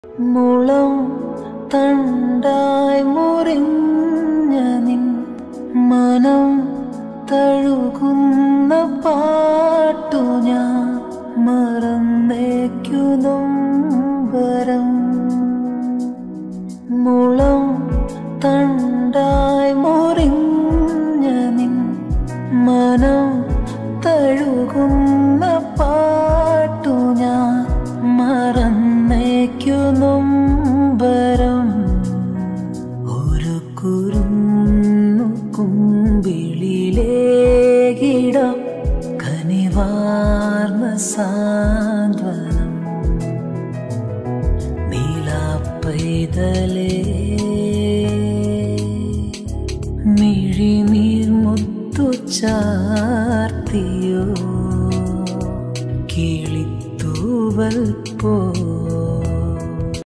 മുളം തണ്ടായി മുറിഞ്ഞ നിൻ മനം തഴുകുന്ന പാട്ടു ഞാൻ മറന്നേക്കു നൊമ്പരം മുളം തണ്ടായി മുറിഞ്ഞ നിൻ മനം തഴുകുന്ന പാട്ടു ഞാൻ മറന്നേക്കു നൊമ്പരം ഒരു കുരുന്നു കുമ്പിളിലേകിടം കനിവാർന്ന സാന്ത്വനം നീലാപ്പൈതലേ മിഴിനീർ മുത്തു ചാർത്തിയോ കിളിത്തൂവൽ